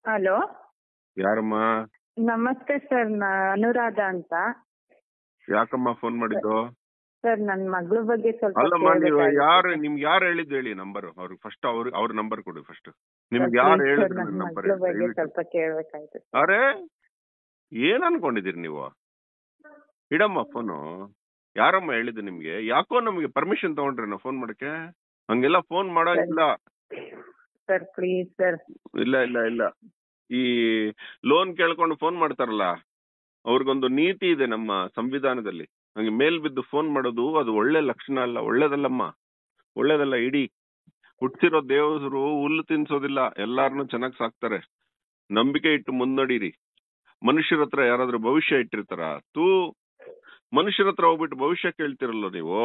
Hello ಯಾರಮ್ಮ ನಮಸ್ತೆ sir ನಾ ಅನುರಾಧ ಅಂತ ಯಾಕಮ್ಮ ಫೋನ್ ಮಾಡಿದ್ದು ಸರ್ ನನ್ನ ಮಗಳ ಬಗ್ಗೆ ಸ್ವಲ್ಪ ಅಲ್ಲಮ್ಮ ನೀವು ಕೇಳ್ಬೇಕಾಗಿತ್ತು ಯಾರು ಸರ್. ನಿಮ್ಗೆ ಯಾರು ಹೇಳಿದ್ದು ಹೇಳಿ ನಂಬರ್ ಅವ್ರಿಗೆ ಫಸ್ಟ್ ಅವ್ರ ಅವ್ರ ನಂಬರ್ ಕೊಡಿ ಫಸ್ಟ್ ಸರ್, ನಿಮ್ಗೆ ಯಾರು please ಹೇಳಿದ್ರು ಸರ್, ನನ್ನ ನಂಬರ್ ಮಗಳ ಬಗ್ಗೆ ಸ್ವಲ್ಪ ಕೇಳ್ಬೇಕಾಯ್ತು ಸರ್. ಅರೆ ಏನ್ ಅನ್ಕೊಂಡಿದೀರಿ ನೀವು ಇಡಮ್ಮ ಫೋನು ಯಾರಮ್ಮ ಹೇಳಿದ್ದು ನಿಮ್ಗೆ ಯಾಕೋ ನಮ್ಗೆ ಪರ್ಮಿಷನ್ ತಗೊಂಡ್ರಿ ನಾ ಫೋನ್ ಮಾಡಕ್ಕೆ ಹಂಗೆಲ್ಲ ಫೋನ್ ಮಾಡಂಗಿಲ್ಲ ಸರ್ ಪ್ಲೀಸ್ ಸರ್ ಇಲ್ಲ ಇಲ್ಲ ಇಲ್ಲ ಈ ಲೋನ್ ಕೇಳ್ಕೊಂಡು ಫೋನ್ ಮಾಡ್ತಾರಲ್ಲ ಅವ್ರಿಗೊಂದು ನೀತಿ ಇದೆ ನಮ್ಮ ಸಂವಿಧಾನದಲ್ಲಿ ಹಂಗೆ ಮೇಲ್ ಬಿದ್ದು ಫೋನ್ ಮಾಡೋದು ಅದು ಒಳ್ಳೆ ಲಕ್ಷಣ ಅಲ್ಲ ಒಳ್ಳೇದಲ್ಲಮ್ಮ ಒಳ್ಳೇದಲ್ಲ ಇಡೀ ಹುಟ್ಟಿರೋ ದೇವರು ಹುಲ್ಲು ತಿನ್ಸೋದಿಲ್ಲ ಎಲ್ಲಾರನ್ನು ಚೆನ್ನಾಗಿ ಸಾಕ್ತಾರೆ ನಂಬಿಕೆ ಇಟ್ಟು ಮುನ್ನಡೀರಿ ಮನುಷ್ಯರ ಹತ್ರ ಯಾರಾದ್ರೂ ಭವಿಷ್ಯ ಇಟ್ಟಿರ್ತಾರ ತೂ ಮನುಷ್ಯರ ಹತ್ರ ಹೋಗ್ಬಿಟ್ಟು ಭವಿಷ್ಯ ಕೇಳ್ತಿರಲ್ಲ ನೀವು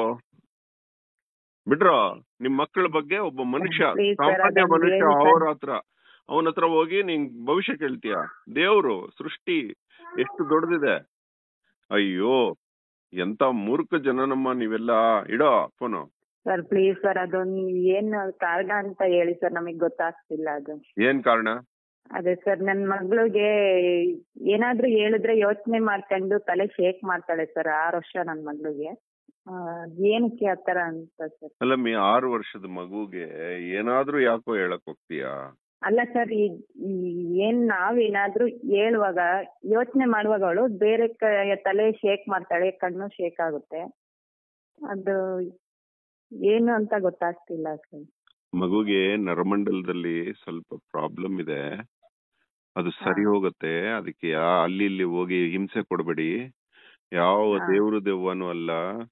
ಬಿಡ್ರೋ ನಿಮ್ ಮಕ್ಕಳ ಬಗ್ಗೆ ಒಬ್ಬ ಮನುಷ್ಯ Please sir, ಸಾಮಾನ್ಯ ಅದೊಂದು ಮನುಷ್ಯ ಹೇಳಿ sir. ಅವ್ರ ಹತ್ರ ಅವನ ಹತ್ರ ಹೋಗಿ ನೀನ್ ಭವಿಷ್ಯ ಕೇಳ್ತೀಯ ದೇವ್ರು ಸೃಷ್ಟಿ ಎಷ್ಟು ದೊಡ್ಡದಿದೆ ಅಯ್ಯೋ ಎಂತ ಮೂರ್ಖ ಜನನಮ್ಮ ನೀವೆಲ್ಲ ಇಡೋ ಫೋನು ಸರ್ ಪ್ಲೀಸ್ ಸರ್ ಅದೊಂದು ಏನ್ ಕಾರಣ ಅಂತ ಹೇಳಿ ಸರ್ ನಮಗ್ ಗೊತ್ತಾಗ್ತಿಲ್ಲ ಅದು ಏನ್ ಕಾರಣ ಅದೇ ಸರ್ ನನ್ ಮಗಳಿಗೆ ಏನಾದ್ರೂ ಹೇಳಿದ್ರೆ ಯೋಚನೆ ಮಾಡ್ಕೊಂಡು ತಲೆ ಶೇಕ್ ಮಾಡ್ತಾಳೆ ಸರ್ ಆರು ವರ್ಷ ನನ್ ಮಗಳಿಗೆ ಆ, ಏನಕ್ಕೆ ಆತರ ಅಂತ ಸರ್ ಅಲ್ಲಮ್ಮಿ ಆರು ವರ್ಷದ ಮಗುಗೆ ಏನಾದ್ರೂ ಯಾಕೋ ಹೇಳಕ್ ಹೋಗ್ತೀಯಾ ಅಲ್ಲ ಸರ್ ಈ ಈ ಏನ್ ನಾವೇನಾದ್ರೂ ಹೇಳುವಾಗ ಯೋಚನೆ ಮಾಡುವಾಗ ಅವಳು ಬೇರೆ ಕ- ತಲೆ ಶೇಕ್ ಮಾಡ್ತಾಳೆ ಕಣ್ಣು ಶೇಕ್ ಆಗುತ್ತೆ ಅದು ಏನು ಅಂತ ಗೊತ್ತಾಗ್ತಿಲ್ಲ ಸರ್ ಮಗುಗೆ ನರಮಂಡಲದಲ್ಲಿ ಸ್ವಲ್ಪ ಪ್ರಾಬ್ಲಮ್ ಇದೆ ಅದು ಸರಿ ಹೋಗುತ್ತೆ ಅದಕ್ಕೆ ಯಾ ಅಲ್ಲಿ ಇಲ್ಲಿ ಹೋಗಿ ಹಿಂಸೆ ಕೊಡಬೇಡಿ ಯಾವ ಹಾ. ದೇವ್ರು ದೆವ್ವನೂ ಅಲ್ಲ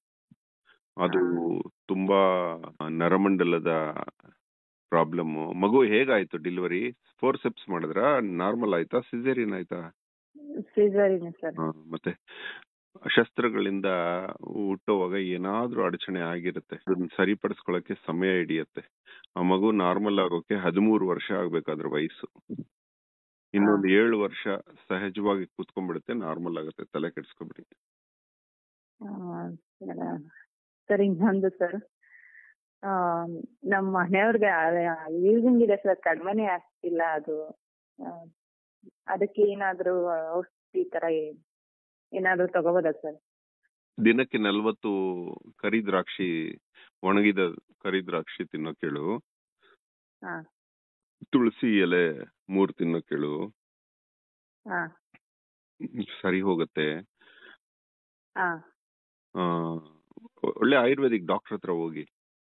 ಅದು ತುಂಬಾ ನರಮಂಡಲದ ಪ್ರಾಬ್ಲಮ್ ಮಗು ಹೇಗಾಯ್ತು ಡೆಲಿವರಿ ಫೋರ್ ಸೆಪ್ಸ್ ಮಾಡಿದ್ರ ನಾರ್ಮಲ್ ಆಯ್ತಾ ಸಿಸೇರಿಯನ್ ಆಯ್ತಾ ಸೀಸರಿನ್ ಸರ್ ಹಾ, ಮತ್ತೆ ಶಸ್ತ್ರಗಳಿಂದ ಹುಟ್ಟುವಾಗ ಏನಾದ್ರೂ ಅಡಚಣೆ ಆಗಿರುತ್ತೆ ಅದನ್ನ ಸರಿಪಡಿಸ್ಕೊಳಕ್ಕೆ ಸಮಯ ಹಿಡಿಯತ್ತೆ ಆ ಮಗು ನಾರ್ಮಲ್ ಆಗೋಕೆ ಹದಿಮೂರು ವರ್ಷ ಆಗ್ಬೇಕಾದ್ರ ವಯಸ್ಸು ಇನ್ನೊಂದು ಏಳು ವರ್ಷ ಸಹಜವಾಗಿ ಕೂತ್ಕೊಂಡ್ಬಿಡುತ್ತೆ ನಾರ್ಮಲ್ ಆಗುತ್ತೆ ತಲೆ ಕೆಡಿಸ್ಕೊಬಿಡಿ ಸರ್ ಇನ್ನೊಂದು ಸರ್ ನಮ್ಮ ಮನೆಯವ್ರಿಗೆ ಯೂಸಿಂಗ್ ಇದೆ ಸರ್ ಕಡಿಮೆನೆ ಆಗ್ತಿಲ್ಲ ಅದು ಆ, ಅದಕ್ಕೆ ಏನಾದ್ರೂ ಔಷಧಿ ತರ ಏ- ಏನಾದ್ರೂ ತಗೋಬೋದಾ ಸರ್ ದಿನಕ್ಕೆ ನಲ್ವತ್ತು ಕರಿ ದ್ರಾಕ್ಷಿ ಒಣಗಿದ ಕರಿ ದ್ರಾಕ್ಷಿ ತಿನ್ನೋ ಕೇಳು ಹಾ ತುಳಸಿ ಎಲೆ ಮೂರ್ ತಿನ್ನೋ ಕೇಳು ಹಾ ಸರಿ ಹೋಗುತ್ತೆ ಹಾ ಆ, ಒಳ್ಳೆ ಆಯುರ್ವೇದಿಕ್ ಡಾಕ್ಟರ್ ಹತ್ರ ಹೋಗಿ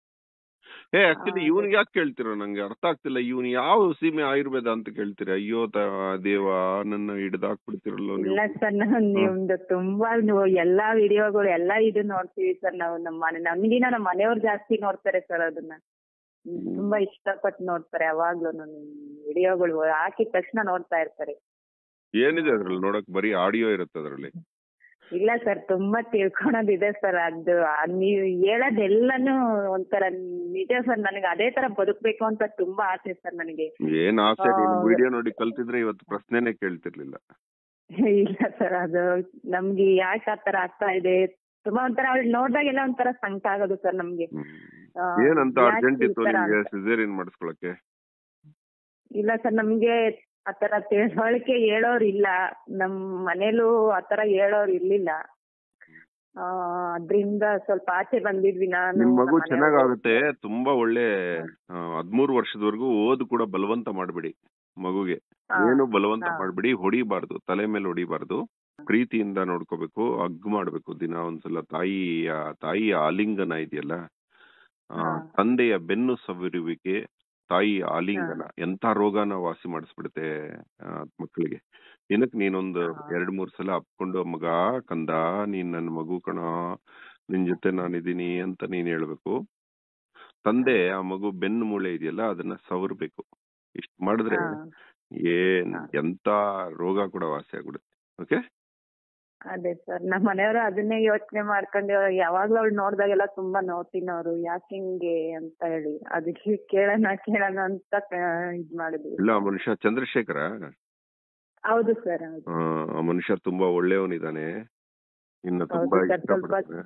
ಏ ಆಕ್ಚುಲಿ ಹಾ, ಇವನ್ಗೆ ಯಾಕೆ ಕೇಳ್ತೀರ ನಂಗೆ ಅರ್ಥ ಆಗ್ತಿಲ್ಲ ಇವನ್ ಯಾವ ಸೀಮೆ ಆಯುರ್ವೇದ ಅಂತ ಕೇಳ್ತೀರ ಅಯ್ಯೋ ತ- ದೇವ ನನ್ನ ಹಿಡ್ದಾಕ್ಬಿಡ್ತಿರಲ್ಲೋ ಇಲ್ಲ ನೀವು ಸರ್ ನಾವು ನಿಮ್ದು ತುಂಬಾ ನೀವು ಎಲ್ಲಾ ವಿಡಿಯೋಗಳು ಎಲ್ಲಾ ಇದು ನೋಡ್ತೀವಿ ಸರ್ ನಾವು ನಮ್ಮ ಮನೆ ನಮ್ಗಿನ ನಮ್ಮ ಮನೆಯವ್ರು ಜಾಸ್ತಿ ನೋಡ್ತಾರೆ ಸರ್ ಅದನ್ನ ತುಂಬಾ ಇಷ್ಟಪಟ್ಟು ನೋಡ್ತಾರೆ ಯಾವಾಗ್ಲೂ ವಿಡಿಯೋಗಳು ಹಾಕಿದ ತಕ್ಷಣ ನೋಡ್ತಾ ಇರ್ತಾರೆ ಏನಿದೆ ಅದ್ರಲ್ಲಿ ನೋಡಕ್ ಬರೀ ಆಡಿಯೋ ಇರುತ್ತೆ ಅದ್ರಲ್ಲಿ ಇಲ್ಲ ಸರ್ ತುಂಬಾ ತಿಳ್ಕೊಳೋದಿದೆ ಸರ್ ಅದು ಆ ನೀವು ಹೇಳೋದೆಲ್ಲಾನು ಒಂಥರ ನಿಜ ಸರ್ ನನಗೆ ಅದೇ ತರ ಬದುಕ್ಬೇಕು ಅಂತ ತುಂಬಾ ಆಸೆ ಸರ್ ನನಗೆ ಏನ್ ಆಸೆ ನೀನು ಹೌದು. ವಿಡಿಯೋ ನೋಡಿ ಕಲ್ತಿದ್ರೆ ಇವತ್ತು ಪ್ರಶ್ನೆನೆ ಕೇಳ್ತಿರ್ಲಿಲ್ಲ ಇಲ್ಲ ಸರ್ ಅದು ನಮ್ಗೆ ಯಾಕೆ ಆತರ ಆಗ್ತಾ ಇದೆ ತುಂಬಾ ಒಂಥರ ಅವ್ಳು ನೋಡ್ದಾಗೆಲ್ಲ ಒಂಥರ ಸಂಕಟ ಆಗೋದು ಸರ್ ನಮ್ಗೆ ಹ್ಮ್. ಆ, ಏನಂತ ಯಾಕೆ ಅರ್ಜೆಂಟ್ ಈ ಇತ್ತು ತರ ನಿಮ್ಗೆ ಅಂತ. ಸಿಸೇರಿಯನ್ ಮಾಡಿಸ್ಕೊಳಕ್ಕೆ ಇಲ್ಲ ಸರ್ ನಮ್ಗೆ ಆತರ ತಿಳುವಳಿಕೆ ಹೇಳೋರು ಇಲ್ಲ ನಮ್ ಮನೇಲೂ ಆತರ ಹೇಳೋರು ಇರ್ಲಿಲ್ಲ ಆ, ಅದ್ರಿಂದ ಸ್ವಲ್ಪ ಆಚೆ ಬಂದಿದ್ವಿ ನಾನು ನಿಮ್ ಮಗು ನಮ್ಮ ಚೆನ್ನಾಗಾಗುತ್ತೆ ತುಂಬಾ ಒಳ್ಳೆ ಆ, ಹದ್ಮೂರು ವರ್ಷದವರೆಗೂ ಓದ್ ಕೂಡ ಬಲವಂತ ಮಾಡ್ಬಿಡಿ ಮಗುಗೆ ಹಾ, ಏನು ಬಲವಂತ ಹಾ. ಮಾಡ್ಬಿಡಿ ಹೊಡಿಬಾರ್ದು ತಲೆ ಮೇಲೆ ಹೊಡಿಬಾರ್ದು ಪ್ರೀತಿಯಿಂದ ನೋಡ್ಕೋಬೇಕು ಹಗ್ ಮಾಡ್ಬೇಕು ದಿನ ಒಂದ್ಸಲ ತಾಯಿಯ ತಾಯಿಯ ಆಲಿಂಗನ ಇದೆಯಲ್ಲ ಆ, ಹಾ. ತಂದೆಯ ಬೆನ್ನು ಸವಿರುವಿಕೆ ತಾಯಿಯ ಆಲಿಂಗನ ಎಂತ ರೋಗನ ವಾಸಿ ಮಾಡಿಸ್ಬಿಡುತ್ತೆ ಆ, ಮಕ್ಕಳಿಗೆ ದಿನಕ್ ನೀನೊಂದು ಹಾ. ಎರಡ್ ಮೂರ್ ಸಲ ಅಪ್ಕೊಂಡು ಮಗ ಕಂದ ನೀನ್ ನನ್ ಮಗು ಕಣ ನಿನ್ ಜೊತೆ ನಾನಿದೀನಿ ಅಂತ ನೀನ್ ಹೇಳ್ಬೇಕು ತಂದೆ ಆ ಮಗು ಬೆನ್ನು ಮೂಳೆ ಇದೆಯಲ್ಲ ಅದನ್ನ ಸವರ್ಬೇಕು ಇಷ್ಟ್ ಮಾಡಿದ್ರೆ ಹಾ. ಏನ್ ಹಾ. ಎಂತ ರೋಗ ಕೂಡ ವಾಸಿ ಆಗ್ಬಿಡುತ್ತೆ ಓಕೆ ಅದೇ ಸರ್ ನಮ್ಮ ಮನೆಯವರು ಅದನ್ನೇ ಯೋಚನೆ ಮಾಡ್ಕೊಂಡು ಯಾವಾಗ್ಲೂ ಅವ್ಳು ನೋಡ್ದಾಗೆಲ್ಲ ತುಂಬಾ ನೋಡ್ತೀನವ್ರು ಯಾಕೆ ಹಿಂಗೆ ಅಂತ ಹೇಳಿ ಅದಕ್ಕೆ ಕೇಳೋಣ ಕೇಳೋಣ ಅಂತ ಕ- ಇದ್ ಮಾಡಿದ್ವಿ ಇಲ್ಲ ಆ ಮನುಷ್ಯ ಚಂದ್ರಶೇಖರ ಹೌದು ಸರ್ ಹೌದು ಆ, ಆ ಮನುಷ್ಯ ತುಂಬಾ ಒಳ್ಳೆಯವನಿದಾನೆ ಇನ್ನ ಹೌದು ತುಂಬಾ ಸರ್ ಸ್ವಲ್ಪ ಇಷ್ಟಪಡ್ತಾನೆ ಸಿ-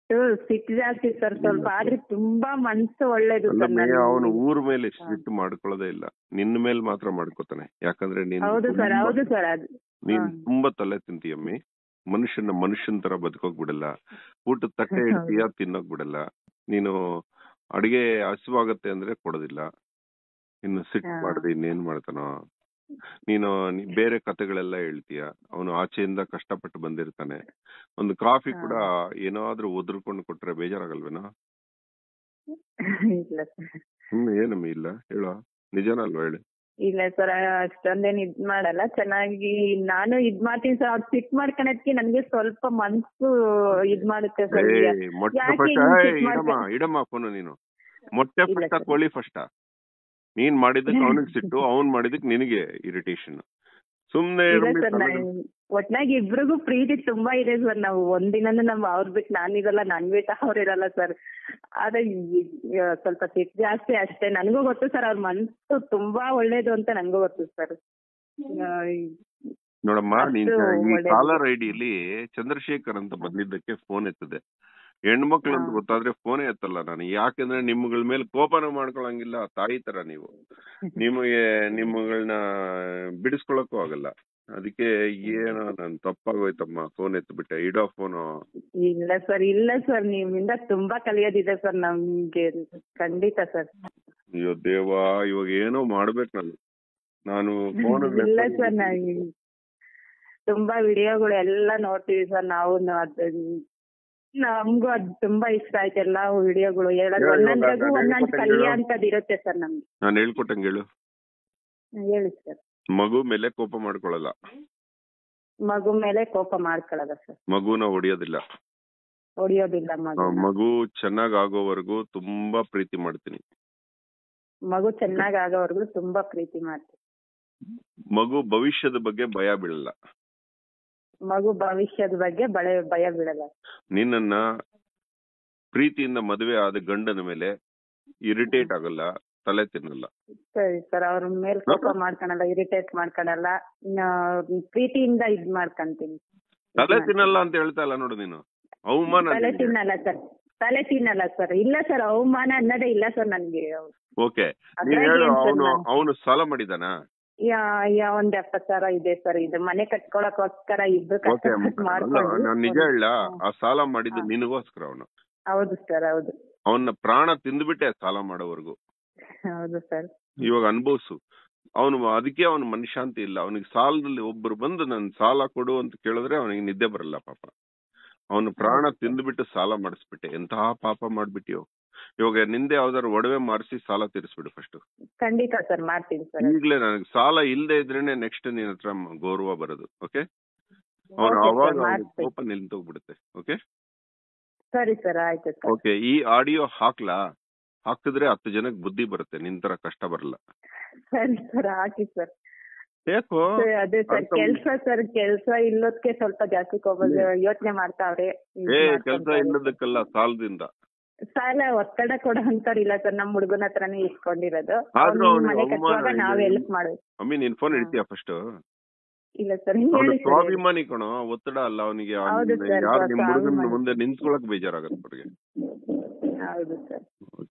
ಸಿಟ್ಟು ಸಿಟ್ಟು ಜಾಸ್ತಿ ಸರ್ ಸ್ವಲ್ಪ ಆದ್ರೆ ತುಂಬಾ ಮನ್ಸು ಒಳ್ಳೇದು ಸರ್ ಅಲ್ಲಮ್ಮಯ್ಯ ನನ್- ಅವನು ಊರ್ ಮೇಲೆ ಸಿಟ್ಟು ಮಾಡ್ಕೊಳ್ಳೋದೇ ಇಲ್ಲ ನಿನ್ನ ಮೇಲೆ ಮಾತ್ರ ಮಾಡ್ಕೋತಾನೆ ಯಾಕಂದ್ರೆ ನೀನು ಹೌದು ಸರ್ ತುಂಬಾ- ಹೌದು ಸರ್ ಅದು ನೀನ್ ಹಾ. ತುಂಬಾ ತಲೆ ತಿಂತೀಯಮ್ಮಿ ಮನುಷ್ಯನ ಮನುಷ್ಯನ್ ತರ ಬದುಕೋಕ್ ಬಿಡಲ್ಲ ಊಟದ ತಟ್ಟೆ ಇಡ್ತೀಯ ತಿನ್ನೋಕ್ ಬಿಡಲ್ಲ ನೀನು ಅಡಿಗೆ ಹಸಿವಾಗತ್ತೆ ಅಂದ್ರೆ ಕೊಡೋದಿಲ್ಲ ಇನ್ನು ಸಿಟ್ ಹಾ. ಮಾಡದೆ ಇನ್ನೇನ್ ಮಾಡ್ತಾನೋ ನೀನು ನೀ- ಬೇರೆ ಕತೆಗಳೆಲ್ಲ ಹೇಳ್ತೀಯ ಅವನು ಆಚೆಯಿಂದ ಕಷ್ಟಪಟ್ಟು ಬಂದಿರ್ತಾನೆ ಒಂದು ಕಾಫಿ ಹಾ. ಕೂಡ ಏನಾದ್ರೂ ಒದ್ರಕೊಂಡು ಕೊಟ್ರೆ ಬೇಜಾರಾಗಲ್ವೇನೋ ಇಲ್ಲ ಸರ್ ಹ್ಮ್ ಏನಮ್ಮಿ ಇಲ್ಲ ಹೇಳೋ ನಿಜಾನ ಅಲ್ವಾ ಹೇಳಿ ಇಲ್ಲ ಸರ್ ಅಷ್ಟೊಂದೇನ್ ಇದ್ ಮಾಡಲ್ಲ ಚೆನ್ನಾಗಿ ನಾನು ಇದ್ ಮಾಡ್ತೀನಿ ಸರ್ ಅವ್ರು ಸಿಟ್ ಮಾಡ್ಕೊಳಕ್ಕೆ ನನ್ಗೆ ಸ್ವಲ್ಪ ಮನ್ಸು ಇದ್ ಮಾಡುತ್ತೆ ಸರ್ ಏ, ಮೊಟ್ಟೆ ಯಾಕೆ ಫಸ್ಟ್ ಹಿಂಗ್ ಸಿಟ್ ಇಡಮ್ಮ ಮಾಡ್ಕ- ಇಡಮ್ಮ ಫೋನು ನೀನು ಮೊಟ್ಟೆ ಇಲ್ಲ ಫಸ್ಟ್ ಸರ್. ಕೋಳಿ ಫಸ್ಟ್ ನೀನ್ ಮಾಡಿದಕ್ಕೆ ಅವನಿಗೆ ಸಿಟ್ಟು ಅವ್ನ್ ಮಾಡಿದಕ್ಕೆ ನಿನಗೆ ಇರಿಟೇಷನ್ ಸುಮ್ನೆ ಇಲ್ಲ ಇರ್ಲಿ ಸರ್ ತಲೆಗೆ. ಒಟ್ನಾಗಿ ಇಬ್ರಿಗೂ ಪ್ರೀತಿ ತುಂಬಾ ಇದೆ ಸರ್ ನಾವು ಒಂದಿನನೂ ನಮ್ ಅವ್ರ ಬಿಟ್ಟು ನಾನಿರಲ್ಲ ನನ್ ಬಿಟ್ಟು ಅವ್ರ ಇರಲ್ಲ ಸರ್ ಆದ್ರೆ ಈ- ಈ ಸ್ವಲ್ಪ ಸಿಟ್ಟು ಜಾಸ್ತಿ ಅಷ್ಟೇ ನನ್ಗೂ ಗೊತ್ತು ಸರ್ ಅವ್ರ ಮನ್ಸು ತುಂಬಾ ಒಳ್ಳೇದು ಅಂತ ನನ್ಗೂ ಗೊತ್ತು ಸರ್ ನೋಡಮ್ಮ ನೀನ್ ಅಷ್ಟು ಈ ಒಳ್ಳೇದು. ಕಾಲರ್ ಐಡಿಯಲ್ಲಿ ಚಂದ್ರಶೇಖರ್ ಅಂತ ಬಂದಿದ್ದಕ್ಕೆ ಫೋನ್ ಎತ್ತದೆ ಹೆಣ್ಮಕ್ಳು ಅಂತ ಹಾ. ಗೊತ್ತಾದ್ರೆ ಫೋನೇ ಎತ್ತಲ್ಲ ನಾನು ಯಾಕೆಂದ್ರೆ ನಿಮ್ಗಳ ಮೇಲೆ ಕೋಪನ ಮಾಡ್ಕೊಳಂಗಿಲ್ಲ ತಾಯಿ ತರ ನೀವು ನಿಮಗೆ ನಿಮ್ಮಗಳನ್ನ ಬಿಡಿಸ್ಕೊಳಕ್ಕೂ ಆಗಲ್ಲ ಅದಕ್ಕೆ ಏನೋ ನನ್ ತಪ್ಪಾಗೋಯ್ತಮ್ಮ ಫೋನ್ ಎತ್ಬಿಟ್ಟೆ ಇಡೋ ಫೋನು ಇಲ್ಲ ಸರ್ ಇಲ್ಲ ಸರ್ ನಿಮ್ಮಿಂದ ತುಂಬಾ ಕಲಿಯೋದಿದೆ ಸರ್ ನಮ್ಗೆ ಖಂಡಿತ ಸರ್ ಅಯ್ಯೋ ದೇವಾ ಇವಾಗ ಏನೋ ಮಾಡ್ಬೇಕು ನಾನು ನಾನು ಫೋನ್ ಇಲ್ಲ ಸರ್ ನಾವು ತುಂಬಾ ವಿಡಿಯೋಗಳು ಎಲ್ಲ ನೋಡ್ತೀವಿ ಸರ್ ನಾವು ಅದು ನಮ್ಗೂ ಅದ್ ತುಂಬಾ ಇಷ್ಟ ಆಯ್ತು ಎಲ್ಲ ವಿಡಿಯೋಗಳು ಹೇಳೋದು ಹೇಳು, ಒಂದೊಂದ್ರಾಗೂ ನಾನು ಒಂದೊಂದ್ ಹೇಳ್ಕೊಟ್ಟಂಗೆ ಕಲಿಯ ಹೇಳು. ಅಂತದ್ ಇರುತ್ತೆ ಸರ್ ನಮ್ಗೆ ನಾನು ಹೇಳ್ಕೊಟ್ಟಂಗೆ ಹೇಳು ಹೇಳಿ ಸರ್ ಮಗು ಮೇಲೆ ಕೋಪ ಮಾಡ್ಕೊಳಲ್ಲ ಮಗು ಮೇಲೆ ಕೋಪ ಮಾಡ್ಕೊಳ್ಳೋದ ಸರ್ ಮಗುನ ಹೊಡಿಯೋದಿಲ್ಲ ಹೊಡಿಯೋದಿಲ್ಲ ಆ, ಮಗು ಮಗು ಚೆನ್ನಾಗ್ ಆಗೋವರೆಗೂ ತುಂಬಾ ಪ್ರೀತಿ ಮಾಡ್ತೀನಿ ಮಗು ಚೆನ್ನಾಗ್ ಆಗೋವರೆಗೂ ತುಂಬಾ ಪ್ರೀತಿ ಮಾಡ್ತೀವಿ ಮಗು ಭವಿಷ್ಯದ ಬಗ್ಗೆ ಭಯ ಬೀಳಲ್ಲ ಮಗು ಭವಿಷ್ಯದ ಬಗ್ಗೆ ಬಳೆ ಭಯ ಬೀಳಲ್ಲ ನಿನ್ನನ್ನ ಪ್ರೀತಿಯಿಂದ ಮದುವೆ ಆದ ಗಂಡನ ಮೇಲೆ ಇರಿಟೇಟ್ ಆಗಲ್ಲ ತಲೆ ತಿನ್ನಲ್ಲ ಸರಿ ಸರ್ ಅವ್ರ ಮೇಲೆ ಕೋಪ ಮಾಡ್ಕೊಳಲ್ಲ ಇರಿಟೇಟ್ ಮಾಡ್ಕೊಳಲ್ಲ ಇನ್ನ ಪ್ರೀತಿಯಿಂದ ಇದ್ ಮಾಡ್ಕೊಂತೀನಿ ತಲೆ ತಿನ್ನಲ್ಲ ಅಂತ ಹೇಳ್ತಾ ಇಲ್ಲ ನೋಡು ನೀನು ಅವಮಾನ ತಲೆ ತಿನ್ನಲ್ಲ ಸರ್ ತಲೆ ತಿನ್ನಲ್ಲ ಸರ್ ಇಲ್ಲ ಸರ್ ಅವಮಾನ ಅನ್ನೋದೇ ಇಲ್ಲ ಸರ್ ನನ್ಗೆ ಓಕೆ ಅದ್ರಾಗ್ ನೀನ್ ಹೇಳು ಏನ್ sir ಅವನು ನಾನು- ಅವನು ಸಾಲ ಮಾಡಿದಾನ ಯಾ ಯಾ ಒಂದ್ ಎಪ್ಪತ್ ಸಾವಿರ ಇದೆ ಸರ್ ಇದು ಮನೆ ಕಟ್ಕೊಳಕೋಸ್ಕರ ಇಬ್ರು ಓಕೆ ಕಷ್ಟಪಟ್ಟು ಮಾಡ್ಕೊಂಡು ನಾನು ನಿಜ ಹೇಳ ಆ ಸಾಲ ಮಾಡಿದ್ದು ಹಾ. ನಿನಗೋಸ್ಕರ ಅವನು ಹೌದು ಸರ್ ಹೌದು ಅವನ ಪ್ರಾಣ ತಿಂದ್ಬಿಟ್ಟೆ ಸಾಲ ಮಾಡೋವರೆಗೂ ಹೌದು ಸರ್ ಇವಾಗ ಅನುಭವಿಸು ಅವನು ಅದಕ್ಕೆ ಅವನ ಮನಶಾಂತಿ ಇಲ್ಲ ಅವನಿಗೆ ಸಾಲದಲ್ಲಿ ಒಬ್ರು ಬಂದು ನನ್ ಸಾಲ ಕೊಡು ಅಂತ ಕೇಳಿದ್ರೆ ಅವನಿಗೆ ನಿದ್ದೆ ಬರಲ್ಲ ಪಾಪ ಅವನು ಪ್ರಾಣ ತಿಂದ್ಬಿಟ್ಟು ಸಾಲ ಮಾಡಿಸ್ಬಿಟ್ಟೆ ಎಂತಹ ಪಾಪ ಮಾಡ್ಬಿಟ್ಟಿಯೋ ಇವಾಗ ನಿಂದೆ ಯಾವ್ದಾದ್ರು ಒಡವೆ ಮಾರಿಸಿ ಸಾಲ ತೀರಿಸ್ಬಿಡು ಫಸ್ಟ್ ಖಂಡಿತ ಸರ್ ಮಾಡ್ತೀನಿ ಸರ್ ಈಗ್ಲೇ ನನಗೆ ಸಾಲ ಇಲ್ಲದೆ ಇದ್ರೇನೆ ನೆಕ್ಸ್ಟ್ ನಿನ್ ಹತ್ರ ಮ- ಗೌರವ ಬರೋದು ಓಕೆ ಅವನು Okay, sir, ಅವಾಗ ಅವ್ನಿಗೆ ಮಾಡ್ತೀನಿ. ಕೋಪ ನಿಲ್ತೋಗ್ಬಿಡುತ್ತೆ ಓಕೆ ಸರಿ ಸರ್ ಆಯ್ತು ಸರ್ ಓಕೆ ಈ ಆಡಿಯೋ ಹಾಕ್ಲಾ ಹಾಕಿದ್ರೆ ಹತ್ತು ಜನಕ್ಕೆ ಬುದ್ಧಿ ಬರುತ್ತೆ ನಿನ್ ತರ ಕಷ್ಟ ಬರಲ್ಲ ಸರಿ ಸರ್ ಹಾಕಿ ಸರ್ ಯಾಕೋ ಅದೇ ಸರ್ ಅರ್ಥ ಕೆಲ್ಸ ಸರ್ ಕೆಲ್ಸ ಇಲ್ಲೋದ್ಕೆ ಸ್ವಲ್ಪ ಜಾಸ್ತಿ ಕೋಪ ಯೋಚನೆ ಮಾಡ್ತಾವ್ರೆ ಇದ್ ಏ ಮಾಡ್ಕೊಂತಾರೆ. ಕೆಲ್ಸ ಇಲ್ಲದಕ್ಕಲ್ಲ ಸಾಲದಿಂದ ಸಾಲ ಒತ್ತಡ ಕೊಡೋ ಅಂತವ್ರಿಲ್ಲ ಸರ್ ನಮ್ ಹುಡುಗನ ಹತ್ರನೇ ಇಸ್ಕೊಂಡಿರೋದು ಆದ್ರೂ ಅವ್ನಿಗೆ ಅವ್ನಿಗೆ ಮನೆ ಅವಮಾನ ಕಟ್ಟುವಾಗ ನಾವ್ ಇದೆ. ಹೆಲ್ಪ್ ಮಾಡೋದು ಅಮ್ಮಿ ನೀನ್ ಫೋನ್ ಹಾ. ಇಡ್ತೀಯ ಫಸ್ಟ್ ಇಲ್ಲ ಸರ್ ಅವನು ಹೇಳಿ ಸರ್ ಸ್ವಾಭಿಮಾನಿ ಕಣೋ ಒತ್ತಡ ಅಲ್ಲ ಅವನಿಗೆ ಹೌದು sir, ಯಾರು ನಿಮ್ ಹುಡುಗನ ಸ್ವಾಭಿಮಾನಿ. ಮುಂದೆ ನಿಂತ್ಕೊಳಕ್ ಬೇಜಾರಾಗತ್ತೆ ಅವ್ರಿಗೆ ಹೌದು ಸರ್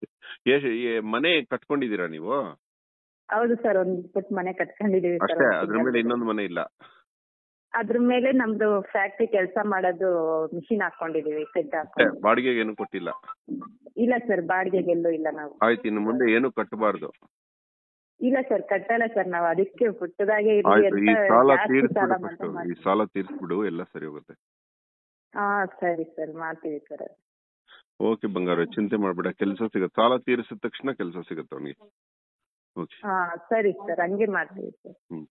ಏ- ಏ- ಮನೆ ಕಟ್ಕೊಂಡಿದೀರಾ ನೀವು ಹೌದು ಸರ್ ಒಂದ್ ಪುಟ್ ಮನೆ ಕಟ್ಕೊಂಡಿದೀವಿ ಸರ್ ಅಷ್ಟೇ ಅದ್ರ ಮೇಲೆ ಇನ್ನೊಂದು ಮನೆ ಇಲ್ಲ ಅದ್ರ ಮೇಲೆ ನಮ್ದು ಫ್ಯಾಕ್ಟ್ರಿ ಕೆಲಸ ಮಾಡೋದು ಮಿಷಿನ್ ಹಾಕೊಂಡಿದೀವಿ ಸೆಡ್ ಅಷ್ಟೇ ಹಾಕೊಂಡು ಬಾಡಿಗೆಗೆ ಏನು ಕೊಟ್ಟಿಲ್ಲ ಇಲ್ಲ ಸರ್ ಬಾಡಿಗೆಗೆಲ್ಲೂ ಇಲ್ಲ ನಾವು ಆಯ್ತು ಇನ್ನು ಮುಂದೆ ಏನು ಕಟ್ಟಬಾರ್ದು ಇಲ್ಲ ಸರ್ ಕಟ್ಟಲ್ಲ ಸರ್ ನಾವು ಅದಕ್ಕೆ ಪುಟ್ಟದಾಗೆ ಇರ್ಲಿ ಆಯ್ತು ಈ ಅಂತ ಸಾಲ ಜಾಸ್ತಿ ತೀರಿಸ್ಬಿಡು ಸಾಲ ಫಸ್ಟ್ ಮಾಡ್ಕೊಂಡ್ ಈ ಮಾಡ್ತೀವಿ. ಸಾಲ ತೀರಿಸ್ಬಿಡು ಎಲ್ಲ ಸರಿ ಹೋಗುತ್ತೆ ಹಾ ಸರಿ ಸರ್ ಮಾಡ್ತೀವಿ ಸರ್ ಓಕೆ ಬಂಗಾರ ಚಿಂತೆ ಮಾಡ್ಬೇಡ ಕೆಲಸ ಸಿಗುತ್ತೆ ಸಾಲ ತೀರಿಸಿದ ತಕ್ಷಣ ಕೆಲಸ ಸಿಗುತ್ತೆ ಅವನಿಗೆ ಓಕೆ ಹಾ ಸರಿ ಸರ್ ಹಂಗೆ ಮಾಡ್ತೀವಿ ಸರ್ ಹ್ಮ್.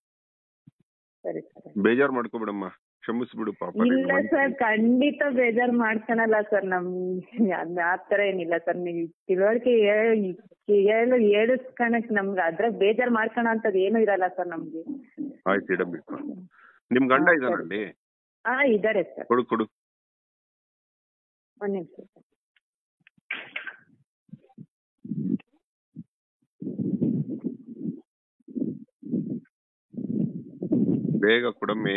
ಸರಿ ಸರ್ ಬೇಜಾರ್ ಮಾಡ್ಕೊಬಿಡಮ್ಮ ಕ್ಷಮಿಸ್ಬಿಡು ಪಾಪ ನಿನ್ ಇಲ್ಲ ಮನ್ಸು. ಸರ್ ಖಂಡಿತ ಬೇಜಾರ್ ಮಾಡ್ಕೊಳಲ್ಲ ಸರ್ ನಮ್ ಅದ್ ಆತರ ಏನಿಲ್ಲ ಸರ್ ನೀವು ತಿಳುವಳಿಕೆ ಹೇಳಿ ಹೇಳು ಹೇಳಿಸ್ಕೊಳಕ್ ನಮ್ಗೆ ಅದ್ರ ಬೇಜಾರ್ ಮಾಡ್ಕೊಳ ಅಂತದ್ ಏನು ಇರಲ್ಲ ಸರ್ ನಮ್ಗೆ ಆಯ್ತು ಇಡಮ್ಮಿ ನಿಮ್ ಗಂಡ ಹಾ, ಇದಾನಲ್ಲಿ ಹಾ ಇದಾರೆ ಸರ್ ಕೊಡು ಕೊಡು ಒಂದ್ ನಿಮಿಷ ಸರ್ ಬೇಗ ಕೊಡಮ್ಮಿ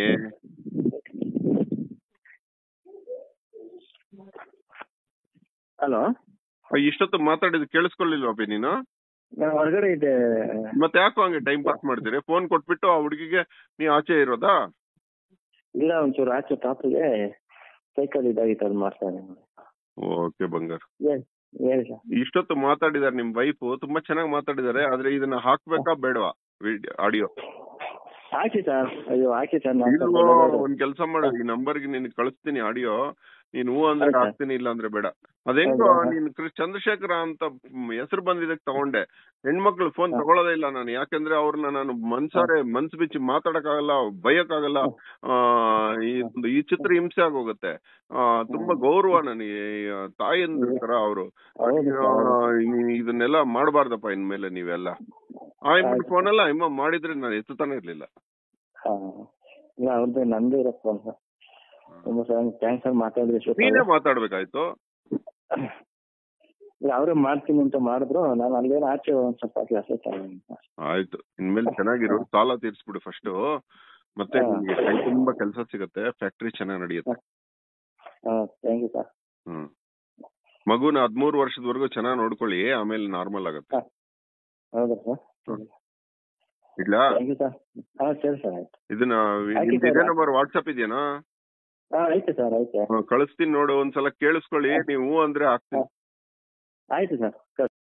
ಹಲೋ ಇಷ್ಟೊತ್ತು ಮಾತಾಡಿದ್ ಕೇಳಿಸ್ಕೊಳ್ಳಿಲ್ವಾಪಿ ನೀನು ನಾನು ಹೊರಗಡೆ ಇದ್ದೆ ಮತ್ತೆ ಯಾಕೋ ಹಂಗೆ ಟೈಮ್ ಪಾಸ್ ಮಾಡ್ತೀರಿ ಫೋನ್ ಕೊಟ್ಬಿಟ್ಟು ಆ ಹುಡುಗಿಗೆ ನೀ ಆಚೆ ಇರೋದಾ ಇಲ್ಲ ಒಂಚೂರು ಆಚೆ ಪಾಪಗೆ ಸೈಕಲ್ ಇದಾಗಿತ್ತು ಅದು ಮಾಡ್ತಾ ಇದ್ದೀನಿ ಓಕೆ ಬಂಗಾರ ಹೇಳಿ ಹೇಳಿ ಸರ್ ಇಷ್ಟೊತ್ತು ಮಾತಾಡಿದಾರೆ ನಿಮ್ ವೈಫ್ ತುಂಬಾ ಚೆನ್ನಾಗಿ ಮಾತಾಡಿದಾರೆ ಆದ್ರೆ ಇದನ್ನ ಹಾಕ್ಬೇಕಾ ಬೇಡವಾ ಆಡಿಯೋ ಹಾಕಿ ಸರ್ ಅಯ್ಯೋ ಹಾಕಿ ಸರ್ ಇಲ್ವೋ ನಾನು ಒಂದ್ ಕೆಲಸ ಮಾಡು ಈ ನಂಬರ್ಗೆ ನಿನ್ ಕಳಿಸ್ತೀನಿ ಆಡಿಯೋ ನೀನ್ ಹೂ ಅಂದ್ರೆ ಆಯ್ತಾ? ಹಾಕ್ತೀನಿ ಇಲ್ಲ ಅಂದ್ರೆ ಬೇಡ ಅದೇಂಗೋ ಹೌದಾ? ನೀನ್ ಕೃ- ಚಂದ್ರಶೇಖರ ಅಂತ ಹೆಸರು ಬಂದಿದ್ದಕ್ ತಗೊಂಡೆ ಹೆಣ್ಮಕ್ಳು ಫೋನ್ ಹಾ. ತಗೊಳ್ಳೋದೇ ಇಲ್ಲ ನಾನು ಯಾಕಂದ್ರೆ ಅವ್ರನ್ನ ನಾನು ಮನ್ಸಾರೆ ಮನ್ಸ್ ಬಿಚ್ಚಿ ಮಾತಾಡಕ್ಕಾಗಲ್ಲ ಬೈಯಕ್ಕಾಗಲ್ಲ ಆ ಈ ಒಂದು ಈ ಚಿತ್ರ ಹಿಂಸೆ ಆಗೋಗುತ್ತೆ ಆ ತುಂಬಾ ಗೌರವ ನನಗೆ ತಾಯಿಯಂದ್ರ ತರ ಅವರು ಹೌದು ಸರ್ ಇದನ್ನೆಲ್ಲ ಮಾಡಬಾರ್ದಪ್ಪ ಇನ್ಮೇಲೆ ನೀವೆಲ್ಲ ಆ ಆಯ್ತು. ಫೋನ್ ಎಲ್ಲ ಇಮ್ಮ ಮಾಡಿದ್ರೆ ನಾನು ಎತ್ತುತ್ತಾನೆ ಇರ್ಲಿಲ್ಲ ಹಾ ಇಲ್ಲ ಅವ್ರದ್ದು ನಂದು ಇರೋ ಫೋನ್ ಸರ್ ತುಂಬ ಸರ್ ಥ್ಯಾಂಕ್ಸ್ ಸರ್ ಮಾತಾಡಿದ್ರೆ ನೀನೇ ಮಾತಾಡ್ಬೇಕಾಯ್ತು ಇಲ್ಲ ಅವರೇ ಮಾಡ್ತೀನಿ ಅಂತ ಮಾಡಿದ್ರು ನಾನು ಅಲ್ಲೇನೋ ಆಚೆ ಒಂದ್ ಸ್ವಲ್ಪ ಕೆಲಸ ತಗೊಂಡೆ ಆಯ್ತು ಇನ್ಮೇಲೆ ಚೆನ್ನಾಗಿರು ಸಾಲ ತೀರ್ಸ್ಬಿಡು ಫಸ್ಟ್ ಮತ್ತೆ ಹಾ. ನಿಮ್ಗೆ ಕೈ ತುಂಬಾ ಕೆಲಸ ಸಿಗುತ್ತೆ ಫ್ಯಾಕ್ಟ್ರಿ ಚೆನ್ನಾಗಿ ನಡೆಯುತ್ತೆ ಹಾಂ ಥ್ಯಾಂಕ್ ಯು ಸರ್ ಹ್ಮ್ ಮಗುನ ಹದ್ಮೂರು ವರ್ಷದವರೆಗೂ ಚೆನ್ನಾಗಿ ನೋಡ್ಕೊಳ್ಳಿ ಆಮೇಲೆ ನಾರ್ಮಲ್ ಆಗುತ್ತೆ ಹೌದಾ ಸರ್ ಹ್ಮ್. ಇಡ್ಲಾ ಥ್ಯಾಂಕ್ ಯು ಸರ್ ಹಾಂ ಸರಿ ಸರ್ ಆಯ್ತು ಇದನ್ನ ಹಾಕಿ ನಿಮ್ದು ಇದೇ ಸರ್. ನಂಬರ್ ವಾಟ್ಸಪ್ ಇದೆಯಾ ಹಾಂ ಆಯ್ತು ಸರ್ ಆಯ್ತು ಕಳಿಸ್ತೀನಿ ನೋಡು ಒಂದ್ಸಲ ಕೇಳಿಸ್ಕೊಳ್ಳಿ ನೀವು ಹ್ಞೂ ಅಂದ್ರೆ ಹಾಕ್ತೀನಿ ಆಯ್ತು ಸರ್